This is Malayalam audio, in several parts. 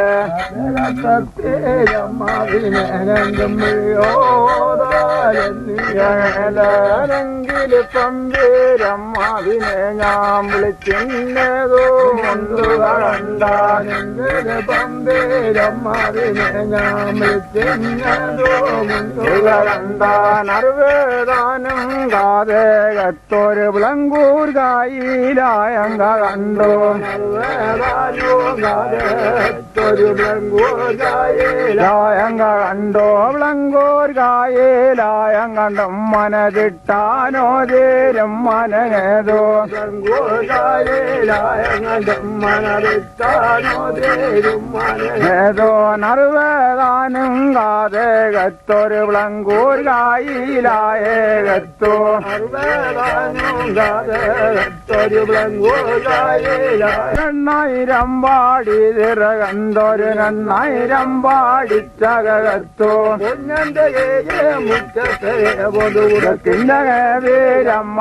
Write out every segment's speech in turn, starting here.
െങ്കിലും പേരമ്മാവിനെ ഞാൻ വിളിച്ചിന്നതോ മുണ്ടുകളണ്ടാനെങ്കിലും പമ്പേരമ്മാവിനെ ഞാൻ വിളിച്ചിന്നതോ മുണ്ടുകളണ്ടാൻ അറിവേദാനം കാതേകത്തൊരു വിളങ്കൂർ കായിലായങ്ക കണ്ടോ അറിവേദാനോ കാതേകത്തൊരു വിളങ്കൂർ കായിലായങ്ക കണ്ടോ വിളങ്കൂർ കായിലായം കണ്ടും മനതിട്ടാനോ തീരും മനേതോ വിളങ്കൂർ കായിലായം കണ്ടും മനതിട്ടാനോ തീരും മനേതോ നറുവേദാനം കാതേകത്തൊരു വിളങ്കൂർ കായിലായേകത്തോ നറുവേദാനം കാതേകത്തൊരു വിളങ്കൂർ എണ്ണായിരം പാടി തിറകന്തൊരു നന്നായിരം പാടിച്ചകത്തോ പൊന്നന്റെ മുറ്റത്തെ പൊതുകിന്റെ വീരമ്മ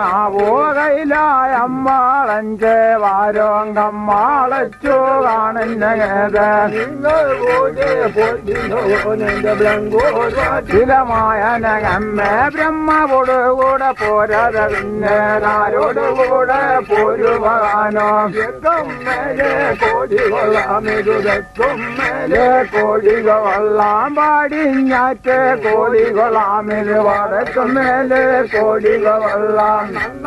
പോകയിലായമ്മാളഞ്ച് വാരോങ്കമ്മാളച്ചു കാണുന്നത് നിങ്ങൾ ചിലമായ നഗമ്മേ ബ്രഹ്മവോട് കൂടെ പോരാത പിന്നെ ആരോട് കൂടെ പോരുവാനോ മേലെ കോടികൊള്ളാമിരുതക്കും മേലെ കോടികൊള്ളാം പാടിഞ്ഞാറ്റ് കോടികൊള്ളാമിരു വടക്കും മേലെ കോടികൊള്ളാം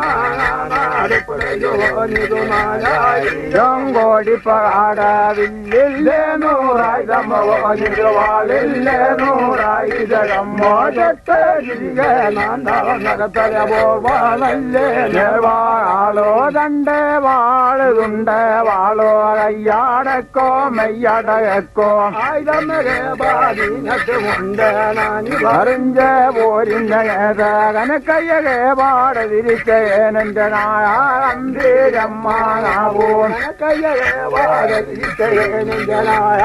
കോടി പാടാവില്ലേ നൂറായിരമോനിത് വാളില്ലേ നൂറായിരമോ ചെട്ടിരികെ നടത്തല പോവാണല്ലേ വാളോ തണ്ടേ വാളുതുണ്ട് വാളോ കയ്യാടക്കോ മെയ്യടക്കോ ആയിരം ബാധിനത്തുമുണ്ട് അറിഞ്ച് പോരിന്റെ കനക്കയ്യകെ പാടതിരിക്കേനെന്റെ നായാമ്പീരമ്മാവോ കയ്യകെ പാടതിരിക്കേനെന്റെ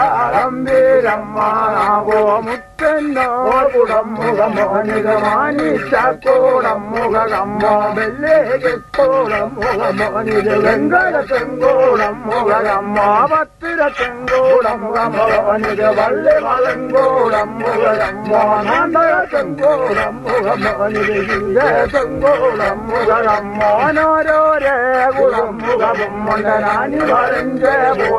നായാമ്പീരമ്മാവോ മുത്തന്നോർ കുടം മുഖമോനിക മാനിച്ചൂടം മുഖകമ്മോ വെല്ലേകൂടം മുഖമോനിത് വെങ്കടത്തെങ്കൂടം മുഖകമ്മോ പത്തിരത്തെങ്കൂടം മുഖമോനിത് വള്ളി വളങ്കൂടം മുഖകമ്മോ നാണ്ടകത്തെങ്കൂടം മുഖമോനിത് തെങ്കൂടം മുഖകമ്മോനോരോരേ കുളം മുഖവും മുണ്ടനാനി വരഞ്ചേ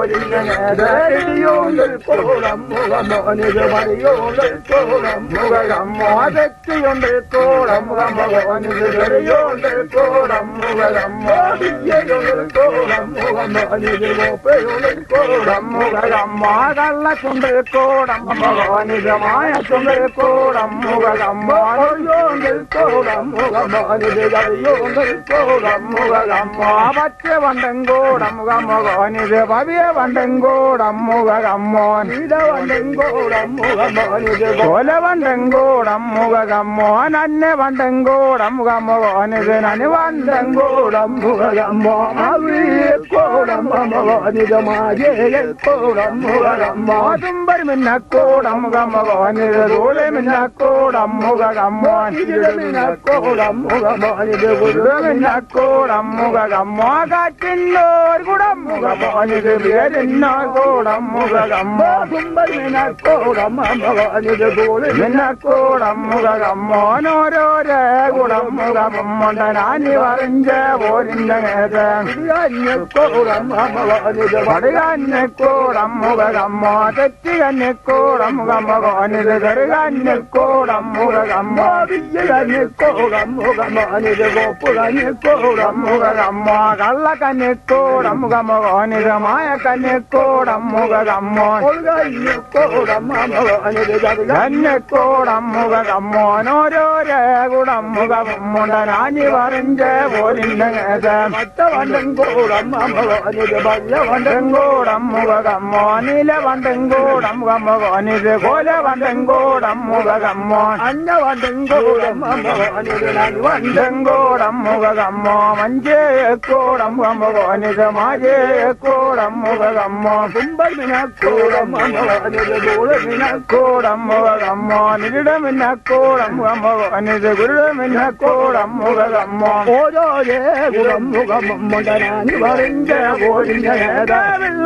പോരിങ്ങനെ കൂടം മുഖമോനിത് വരിയോണ്ടിൽ കൂടം മുഖകമ്മോ തെറ്റിയുണ്ടിൽ കൂടം മുഖമോനിത് വെറിയോണ്ടിൽ കൂടം മുഖകമ്മോ വിദ്യയുണ്ടിൽ കൂടം മുഖമോനിത് കോപ്പയുണ്ടിൽ കൂടം മുഖകമ്മോ കള്ളച്ചുണ്ടിൽ കൂടം മുഖമോനിത് മായച്ചുണ്ടിൽ കൂടം മുഖകമ്മോ ഒഴിയോണ്ടിൽ കൂടം മുഖമോനിത് കറിയോണ്ടിൽ കൂടം മുഖകമ്മോ പച്ച വണ്ടം കൂടം മുഖമോനിത് പവിയ വണ്ടം കൂടം മുഖകമ്മോ നീല വണ്ടം കൂടം മുഖമോനിത് കോല വണ്ടം കൂടം മുഖകമ്മോ നന്നെ വണ്ടം കൂടം മുഖമോനിത് നനി വണ്ടം കൂടം മുഖകമ്മോ അവിയെ കൂടം മുഖമോനിത് മാജേ കൂടം മുഖകമ്മോ തുമ്പരി മിന്നക്കൂടം മുഖമോനിത് തൂളി മിന്നക്കൂടം മുഖകമ്മോ മിന്നക്കൂടം മുഖമോനിത് ഗുരു മിന്നക്കൂടം മുഖകമ്മോ കാറ്റിന്നോർ കുടം മുഖമോനിത് പേരിന്നോ കൂടം മുഖകമ്മോ തുമ്പരി മിന്നക്കൂടം മുഖമോനിത് തൂളി മിന്നക്കൂടം മുഖകമ്മോനോരോരേ കുടം മുഖമുണ്ടനാനി വറിഞ്ച പോരിന്റെ കൂടം പടുകഞ്ഞക്കൂടം മുഖകമ്മോ തെറ്റികഞ്ഞക്കൂടം മുഖമോനിത് കറുകഞ്ഞക്കൂടം മുഖകമ്മോ വിജയഞ്ഞക്കൂടം മുഖമോനിത് കോപ്പുകഞ്ഞക്കൂടം മുഖകമ്മോ കള്ളക്കഞ്ഞക്കൂടം മുഖമോനിത് മായക്കഞ്ഞക്കൂടം മുഖകമ്മോ കഞ്ഞക്കൂടം മുഖമോനിത് കഞ്ഞക്കൂടം മുഖകമ്മോനോരോരേ കുടം മുഖമുണ്ടനാനി വറിഞ്ച പോരിന്റെ മറ്റവണ്ടം കൂടം മുഖമോനിത് വല്ലവണ്ടം കൂടം മുഖകമ്മോ നീലവണ്ടം കൂടം മുഖമോനിത് കോലവണ്ടം കൂടം മുഖകമ്മോ അന്നവണ്ടം കൂടം മുഖമോനിത് വണ്ടം കൂടം മുഖകമ്മോ മഞ്ചേക്കൂടം മുഖമോനിത് മാജേക്കൂടം മുഖകമ്മോ കുമ്പമിനക്കൂടം മുഖമോനിത് കൂടമിനക്കൂടം മുഖകമ്മോ നിരിടമിനക്കൂടം മുഖമോനിത് ഗുരുടമിനക്കൂടം മുഖകമ്മോ ഓരോ കുടം മുഖമുണ്ടനാനി വറിഞ്ച പോരിഞ്ഞ